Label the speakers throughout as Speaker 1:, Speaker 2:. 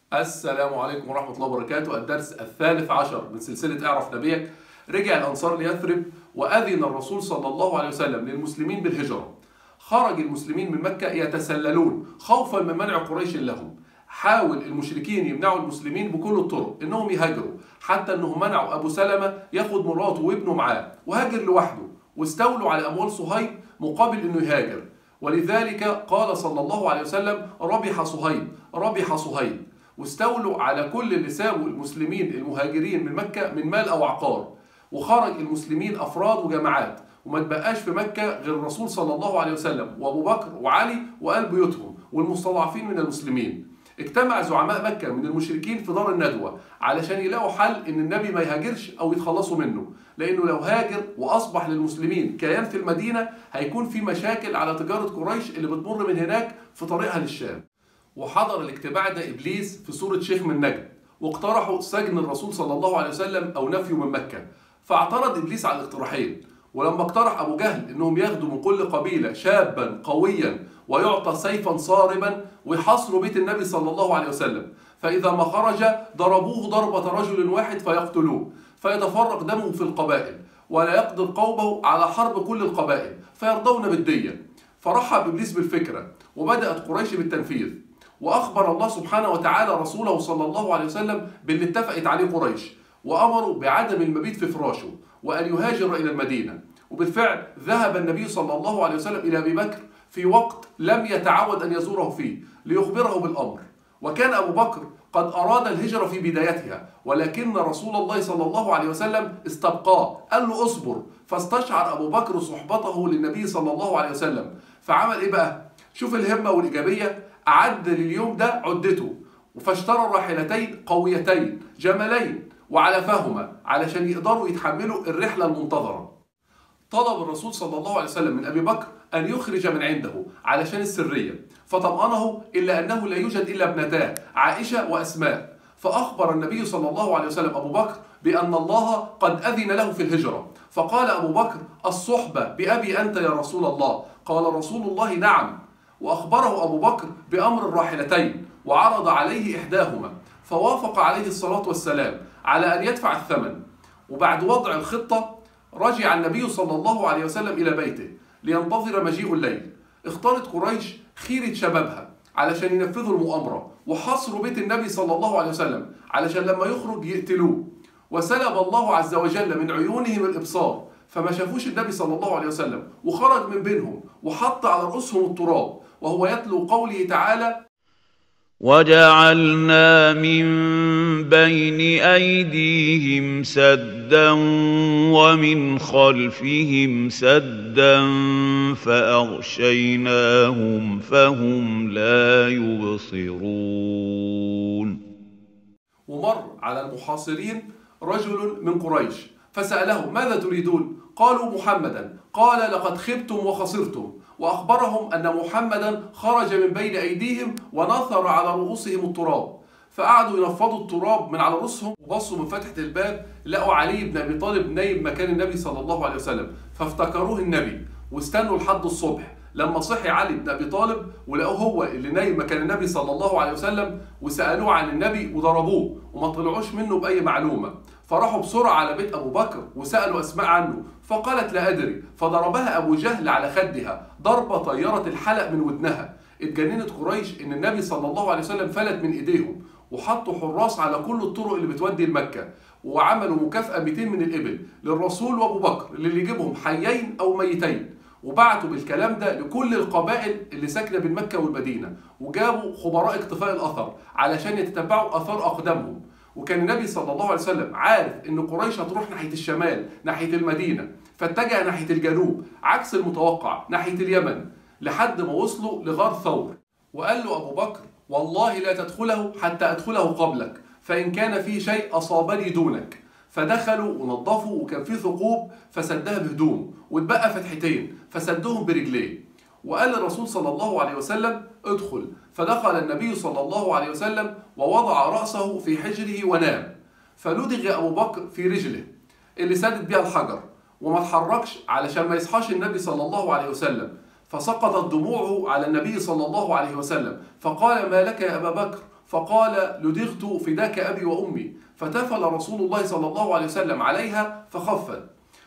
Speaker 1: السلام عليكم ورحمة الله وبركاته الدرس الثالث عشر من سلسلة اعرف نبيك رجع الأنصار ليثرب وأذن الرسول صلى الله عليه وسلم للمسلمين بالهجرة خرج المسلمين من مكة يتسللون خوفا من منع قريش لهم حاول المشركين يمنعوا المسلمين بكل الطرق انهم يهاجروا حتى انهم منعوا ابو سلمة ياخد مراته وابنه معاه وهاجر لوحده واستولوا على اموال صهيب مقابل انه يهاجر ولذلك قال صلى الله عليه وسلم ربح صهيب ربح صهيب واستولوا على كل اللي سابوا المسلمين المهاجرين من مكة من مال أو عقار وخرج المسلمين أفراد وجماعات وما تبقاش في مكة غير الرسول صلى الله عليه وسلم وأبو بكر وعلي وآل بيوتهم والمستضعفين من المسلمين اجتمع زعماء مكة من المشركين في دار الندوة علشان يلاقوا حل ان النبي ما يهاجرش او يتخلصوا منه لانه لو هاجر واصبح للمسلمين كيان في المدينة هيكون في مشاكل على تجارة قريش اللي بتمر من هناك في طريقها للشام وحضر الاجتماع ده ابليس في صورة شيخ من نجد واقترحوا سجن الرسول صلى الله عليه وسلم او نفيه من مكة فاعترض ابليس على الاقتراحين ولما اقترح ابو جهل انهم ياخدوا من كل قبيله شابا قويا ويعطى سيفا صارما ويحاصروا بيت النبي صلى الله عليه وسلم فاذا ما خرج ضربوه ضربه رجل واحد فيقتلوه فيتفرق دمه في القبائل ولا يقدر قومه على حرب كل القبائل فيرضون بالديه فرحب ابليس بالفكره وبدات قريش بالتنفيذ واخبر الله سبحانه وتعالى رسوله صلى الله عليه وسلم باللي اتفقت عليه قريش وامروا بعدم المبيت في فراشه وان يهاجر الى المدينه وبالفعل ذهب النبي صلى الله عليه وسلم الى ابي بكر في وقت لم يتعود ان يزوره فيه ليخبره بالامر وكان ابو بكر قد اراد الهجره في بدايتها ولكن رسول الله صلى الله عليه وسلم استبقاه قال له اصبر فاستشعر ابو بكر صحبته للنبي صلى الله عليه وسلم فعمل ايه بقى شوف الهمه والايجابيه اعد لليوم ده عدته فاشترى راحلتين قويتين جملين وعلفهما علشان يقدروا يتحملوا الرحله المنتظره طلب الرسول صلى الله عليه وسلم من ابي بكر ان يخرج من عنده علشان السريه فطمأنه الا انه لا يوجد الا ابنتاه عائشه واسماء فاخبر النبي صلى الله عليه وسلم ابو بكر بان الله قد اذن له في الهجره فقال ابو بكر الصحبه بابي انت يا رسول الله قال رسول الله نعم واخبره ابو بكر بامر الراحلتين وعرض عليه احداهما فوافق عليه الصلاه والسلام على ان يدفع الثمن وبعد وضع الخطه رجع النبي صلى الله عليه وسلم إلى بيته لينتظر مجيء الليل اختارت قريش خيرة شبابها علشان ينفذوا المؤامرة وحصروا بيت النبي صلى الله عليه وسلم علشان لما يخرج يقتلوه وسلب الله عز وجل من عيونهم الإبصار فما شافوش النبي صلى الله عليه وسلم وخرج من بينهم وحط على رؤوسهم التراب وهو يتلو قوله تعالى
Speaker 2: وجعلنا من بين ايديهم سدا ومن خلفهم سدا فاغشيناهم فهم لا يبصرون
Speaker 1: ومر على المحاصرين رجل من قريش فسألهم ماذا تريدون؟ قالوا محمدا قال لقد خبتم وخسرتم وأخبرهم أن محمدا خرج من بين أيديهم ونثر على رؤوسهم التراب فقعدوا ينفضوا التراب من على رؤوسهم وبصوا من فتحة الباب لقوا علي بن أبي طالب نايم مكان النبي صلى الله عليه وسلم فافتكروه النبي واستنوا لحد الصبح لما صحي علي بن ابي طالب ولقوه هو اللي نايم مكان النبي صلى الله عليه وسلم وسالوه عن النبي وضربوه وما طلعوش منه باي معلومه فراحوا بسرعه على بيت ابو بكر وسالوا اسماء عنه فقالت لا ادري فضربها ابو جهل على خدها ضربه طيرت الحلق من ودنها اتجننت قريش ان النبي صلى الله عليه وسلم فلت من ايديهم وحطوا حراس على كل الطرق اللي بتودي لمكه وعملوا مكافاه 200 من الابل للرسول وابو بكر اللي يجيبهم حيين او ميتين وبعتوا بالكلام ده لكل القبائل اللي ساكنه بين مكه والمدينه وجابوا خبراء اقتفاء الاثر علشان يتتبعوا اثار اقدامهم وكان النبي صلى الله عليه وسلم عارف ان قريش هتروح ناحيه الشمال ناحيه المدينه فاتجه ناحيه الجنوب عكس المتوقع ناحيه اليمن لحد ما وصلوا لغار ثور وقال له ابو بكر والله لا تدخله حتى ادخله قبلك فان كان فيه شيء اصابني دونك فدخلوا ونظفوا وكان في ثقوب فسدها بهدوم واتبقى فتحتين فسدهم برجليه وقال الرسول صلى الله عليه وسلم ادخل فدخل النبي صلى الله عليه وسلم ووضع رأسه في حجره ونام فلدغ أبو بكر في رجله اللي سدد بيها الحجر وما اتحركش علشان ما يصحاش النبي صلى الله عليه وسلم فسقطت دموعه على النبي صلى الله عليه وسلم فقال ما لك يا أبا بكر فقال لدغت فداك أبي وأمي فتفل رسول الله صلى الله عليه وسلم عليها فخفت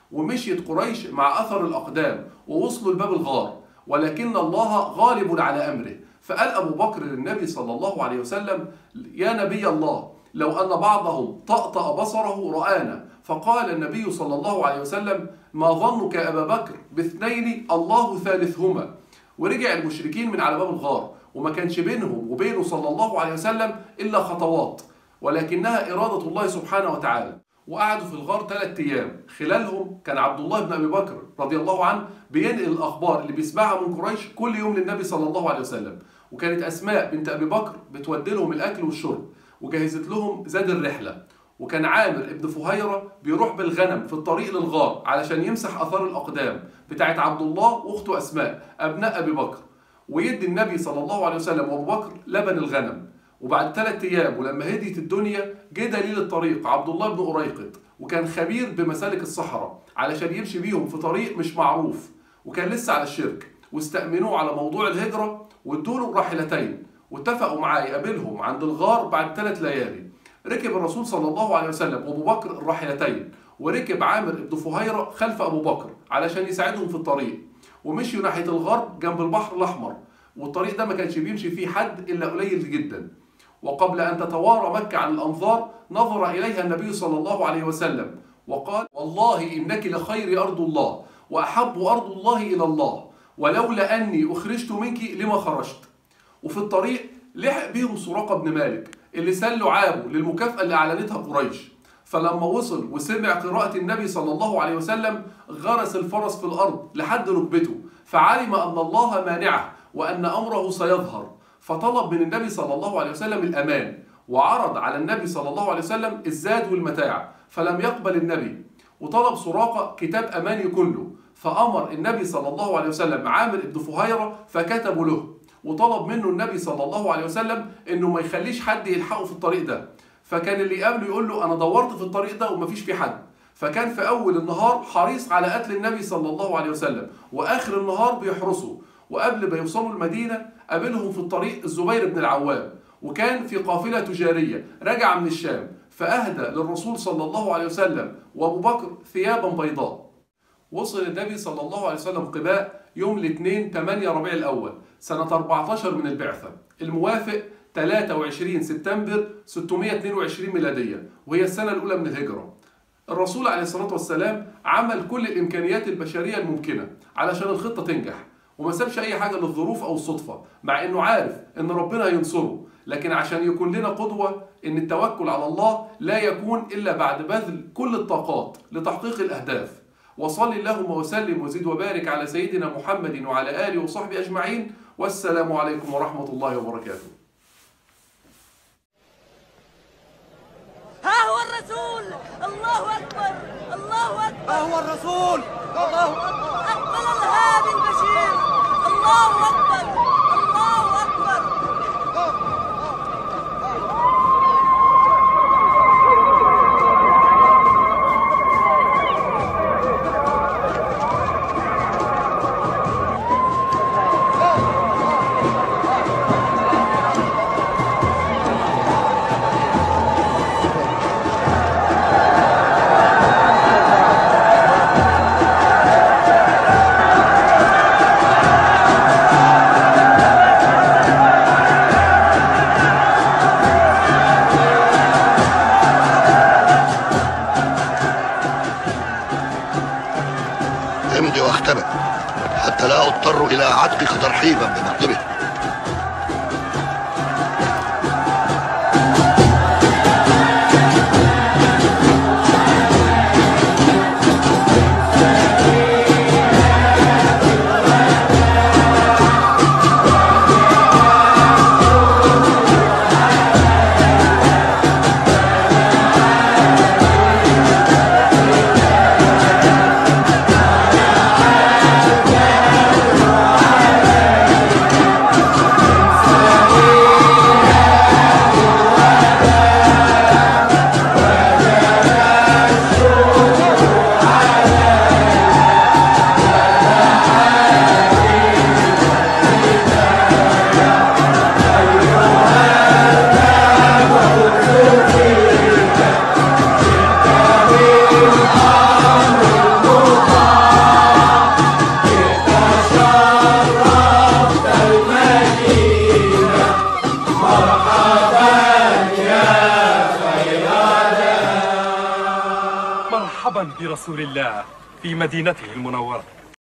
Speaker 1: ومشيت قريش مع أثر الأقدام ووصلوا لباب الغار ولكن الله غالب على أمره فقال أبو بكر للنبي صلى الله عليه وسلم يا نبي الله لو أن بعضهم طأطأ بصره رآنا فقال النبي صلى الله عليه وسلم ما ظنك يا أبا بكر باثنين الله ثالثهما ورجع المشركين من على باب الغار وما كانش بينهم وبينه صلى الله عليه وسلم إلا خطوات ولكنها إرادة الله سبحانه وتعالى وقعدوا في الغار ثلاث أيام خلالهم كان عبد الله بن أبي بكر رضي الله عنه بينقل الأخبار اللي بيسمعها من قريش كل يوم للنبي صلى الله عليه وسلم وكانت أسماء بنت أبي بكر بتودي لهم الأكل والشرب وجهزت لهم زاد الرحلة وكان عامر ابن فهيرة بيروح بالغنم في الطريق للغار علشان يمسح أثار الأقدام بتاعت عبد الله وأخته أسماء أبناء أبي بكر ويدي النبي صلى الله عليه وسلم وأبو بكر لبن الغنم وبعد ثلاث أيام ولما هديت الدنيا جه دليل الطريق عبد الله بن أريقط وكان خبير بمسالك الصحراء علشان يمشي بيهم في طريق مش معروف وكان لسه على الشرك واستأمنوه على موضوع الهجرة وادوا له راحلتين واتفقوا معاه يقابلهم عند الغار بعد ثلاث ليالي ركب الرسول صلى الله عليه وسلم وابو بكر الراحلتين وركب عامر بن فهيرة خلف ابو بكر علشان يساعدهم في الطريق ومشيوا ناحية الغرب جنب البحر الأحمر والطريق ده ما كانش بيمشي فيه حد إلا قليل جدا وقبل أن تتوارى مكة عن الأنظار نظر إليها النبي صلى الله عليه وسلم وقال والله إنك لخير أرض الله وأحب أرض الله إلى الله ولولا أني أخرجت منك لما خرجت وفي الطريق لحق بهم سراقة بن مالك اللي سلوا عابه للمكافأة اللي أعلنتها قريش فلما وصل وسمع قراءة النبي صلى الله عليه وسلم غرس الفرس في الأرض لحد ركبته فعلم أن الله مانعه وأن أمره سيظهر فطلب من النبي صلى الله عليه وسلم الأمان وعرض على النبي صلى الله عليه وسلم الزاد والمتاع فلم يقبل النبي وطلب سراقة كتاب أمان يكون له فأمر النبي صلى الله عليه وسلم عامر بن فهيرة فكتبوا له وطلب منه النبي صلى الله عليه وسلم انه ما يخليش حد يلحقه في الطريق ده فكان اللي يقابله يقول له انا دورت في الطريق ده ومفيش فيه حد فكان في اول النهار حريص على قتل النبي صلى الله عليه وسلم واخر النهار بيحرسه وقبل ما يوصلوا المدينه قابلهم في الطريق الزبير بن العوام وكان في قافله تجاريه راجع من الشام فاهدى للرسول صلى الله عليه وسلم وابو بكر ثيابا بيضاء وصل النبي صلى الله عليه وسلم قباء يوم الاثنين 8 ربيع الاول سنة 14 من البعثة الموافق 23 سبتمبر 622 ميلادية وهي السنة الأولى من الهجرة الرسول عليه الصلاة والسلام عمل كل الإمكانيات البشرية الممكنة علشان الخطة تنجح وما سابش أي حاجة للظروف أو الصدفة مع إنه عارف إن ربنا هينصره لكن عشان يكون لنا قدوة إن التوكل على الله لا يكون إلا بعد بذل كل الطاقات لتحقيق الأهداف وصل اللهم وسلم وزد وبارك على سيدنا محمد وعلى آله وصحبه أجمعين والسلام عليكم ورحمة الله وبركاته
Speaker 3: ها هو الرسول الله أكبر الله أكبر
Speaker 4: ها هو الرسول الله أكبر
Speaker 3: أقبل الهادي البشير الله أكبر الله أكبر
Speaker 5: امضي واختبئ حتى لا اضطر الى عتقك ترحيبا بمكتبه
Speaker 6: مرحبا برسول الله في مدينته المنورة